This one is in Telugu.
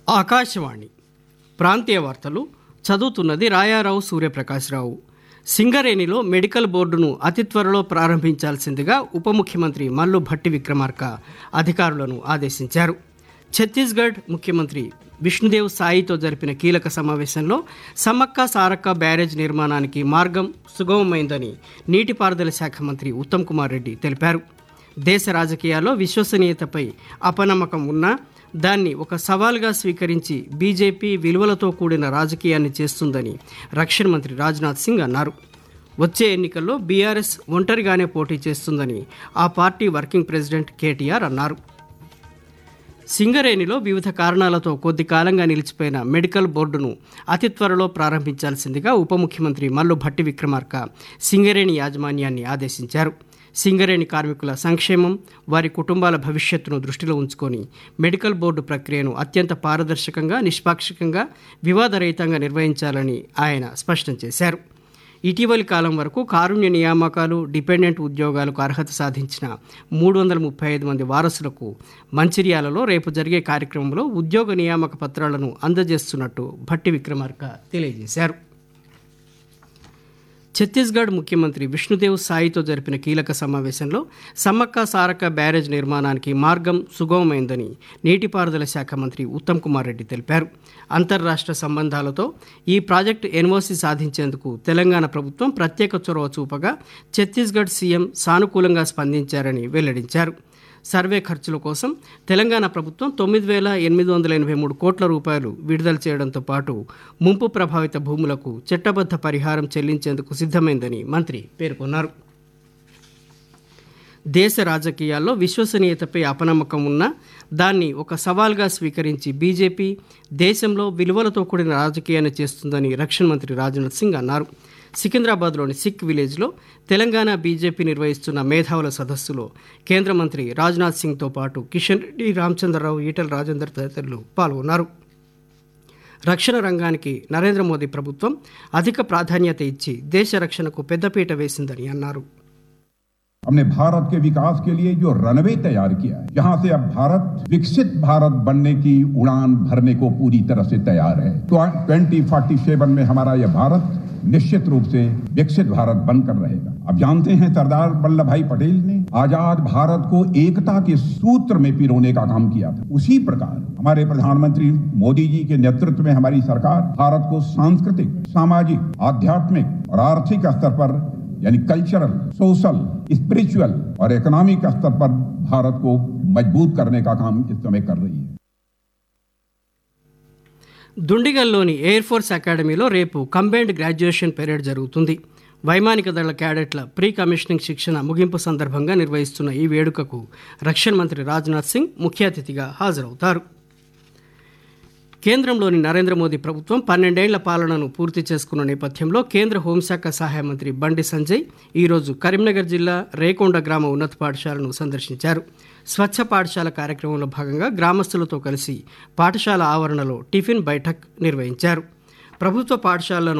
ఆకాశవాణి ప్రాంతీయ వార్తలు చదువుతున్నది రాయారావు సూర్యప్రకాశ్రావు సింగరేణిలో మెడికల్ బోర్డును అతి త్వరలో ప్రారంభించాల్సిందిగా ఉప ముఖ్యమంత్రి మల్లు భట్టి విక్రమార్క అధికారులను ఆదేశించారు ఛత్తీస్గఢ్ ముఖ్యమంత్రి విష్ణుదేవ్ సాయితో జరిపిన కీలక సమావేశంలో సమ్మక్క సారక్క బ్యారేజ్ నిర్మాణానికి మార్గం సుగమమైందని నీటిపారుదల శాఖ మంత్రి ఉత్తమ్ కుమార్ రెడ్డి తెలిపారు దేశ రాజకీయాల్లో విశ్వసనీయతపై అపనమ్మకం ఉన్నా దాన్ని ఒక సవాల్గా స్వీకరించి బీజేపీ విలువలతో కూడిన రాజకీయాన్ని చేస్తుందని రక్షణ మంత్రి రాజ్నాథ్ సింగ్ అన్నారు వచ్చే ఎన్నికల్లో బీఆర్ఎస్ ఒంటరిగానే పోటీ చేస్తుందని ఆ పార్టీ వర్కింగ్ ప్రెసిడెంట్ కేటీఆర్ అన్నారు సింగరేణిలో వివిధ కారణాలతో కొద్ది కాలంగా నిలిచిపోయిన మెడికల్ బోర్డును అతి త్వరలో ప్రారంభించాల్సిందిగా ఉప ముఖ్యమంత్రి మల్లు భట్టి విక్రమార్క సింగరేణి యాజమాన్యాన్ని ఆదేశించారు సింగరేణి కార్మికుల సంక్షేమం వారి కుటుంబాల భవిష్యత్తును దృష్టిలో ఉంచుకొని మెడికల్ బోర్డు ప్రక్రియను అత్యంత పారదర్శకంగా నిష్పాక్షికంగా వివాదరహితంగా నిర్వహించాలని ఆయన స్పష్టం చేశారు ఇటీవలి కాలం వరకు కారుణ్య నియామకాలు డిపెండెంట్ ఉద్యోగాలకు అర్హత సాధించిన మూడు వందల ముప్పై ఐదు మంది వారసులకు మంచిర్యాలలో రేపు జరిగే కార్యక్రమంలో ఉద్యోగ నియామక పత్రాలను అందజేస్తున్నట్టు భట్టి విక్రమార్క తెలియజేశారు ఛత్తీస్గఢ్ ముఖ్యమంత్రి విష్ణుదేవ్ సాయితో జరిపిన కీలక సమావేశంలో సమ్మక్క సారక్క బ్యారేజ్ నిర్మాణానికి మార్గం సుగమమైందని నీటిపారుదల శాఖ మంత్రి ఉత్తమ్ కుమార్ రెడ్డి తెలిపారు అంతర్రాష్ట్ర సంబంధాలతో ఈ ప్రాజెక్టు ఎన్ఓసి సాధించేందుకు తెలంగాణ ప్రభుత్వం ప్రత్యేక చొరవ చూపగా ఛత్తీస్గఢ్ సీఎం సానుకూలంగా స్పందించారని వెల్లడించారు సర్వే ఖర్చుల కోసం తెలంగాణ ప్రభుత్వం తొమ్మిది వేల ఎనిమిది వందల ఎనభై మూడు కోట్ల రూపాయలు విడుదల చేయడంతో పాటు ముంపు ప్రభావిత భూములకు చట్టబద్ధ పరిహారం చెల్లించేందుకు సిద్ధమైందని మంత్రి పేర్కొన్నారు దేశ రాజకీయాల్లో విశ్వసనీయతపై అపనమ్మకం ఉన్నా దాన్ని ఒక సవాల్గా స్వీకరించి బీజేపీ దేశంలో విలువలతో కూడిన రాజకీయాన్ని చేస్తుందని రక్షణ మంత్రి రాజ్నాథ్ సింగ్ అన్నారు సికింద్రాబాద్లోని సిక్ విలేజ్లో తెలంగాణ బీజేపీ నిర్వహిస్తున్న మేధావుల సదస్సులో కేంద్ర మంత్రి రాజ్నాథ్ సింగ్తో పాటు కిషన్ రెడ్డి రామచంద్రరావు ఈటల రాజేందర్ తదితరులు పాల్గొన్నారు రక్షణ రంగానికి నరేంద్ర మోదీ ప్రభుత్వం అధిక ప్రాధాన్యత ఇచ్చి దేశ రక్షణకు పెద్దపీట వేసిందని అన్నారు हमने भारत के विकास के लिए जो रनवे तैयार किया है जहां से अब भारत विकसित भारत बनने की उड़ान भरने को पूरी तरह से तैयार है तो ट्वेंटी फोर्टी सेवन में हमारा यह भारत निश्चित रूप से विकसित भारत बनकर रहेगा अब जानते हैं सरदार वल्लभ भाई पटेल ने आजाद भारत को एकता के सूत्र में पिरोने का काम किया था उसी प्रकार हमारे प्रधानमंत्री मोदी जी के नेतृत्व में हमारी सरकार भारत को सांस्कृतिक सामाजिक आध्यात्मिक और आर्थिक स्तर पर यानी कल्चरल सोशल स्पिरिचुअल और इकोनॉमिक स्तर पर भारत को मजबूत करने का काम इस समय कर रही है దుండిగల్లోని ఎయిర్ ఫోర్స్ అకాడమీలో రేపు కంబైన్డ్ గ్రాడ్యుయేషన్ పెరేడ్ జరుగుతుంది వైమానిక దళ క్యాడెట్ల ప్రీ కమిషనింగ్ శిక్షణ ముగింపు సందర్భంగా నిర్వహిస్తున్న ఈ వేడుకకు రక్షణ మంత్రి రాజ్నాథ్ సింగ్ ముఖ్య అతిథిగా హాజరవుతారు కేంద్రంలోని నరేంద్ర మోదీ ప్రభుత్వం పన్నెండేళ్ల పాలనను పూర్తి చేసుకున్న నేపథ్యంలో కేంద్ర హోంశాఖ సహాయ మంత్రి బండి సంజయ్ ఈరోజు కరీంనగర్ జిల్లా రేకొండ గ్రామ ఉన్నత పాఠశాలను సందర్శించారు స్వచ్ఛ పాఠశాల కార్యక్రమంలో భాగంగా గ్రామస్తులతో కలిసి పాఠశాల ఆవరణలో టిఫిన్ బైఠక్ నిర్వహించారు ప్రభుత్వ పాఠశాలను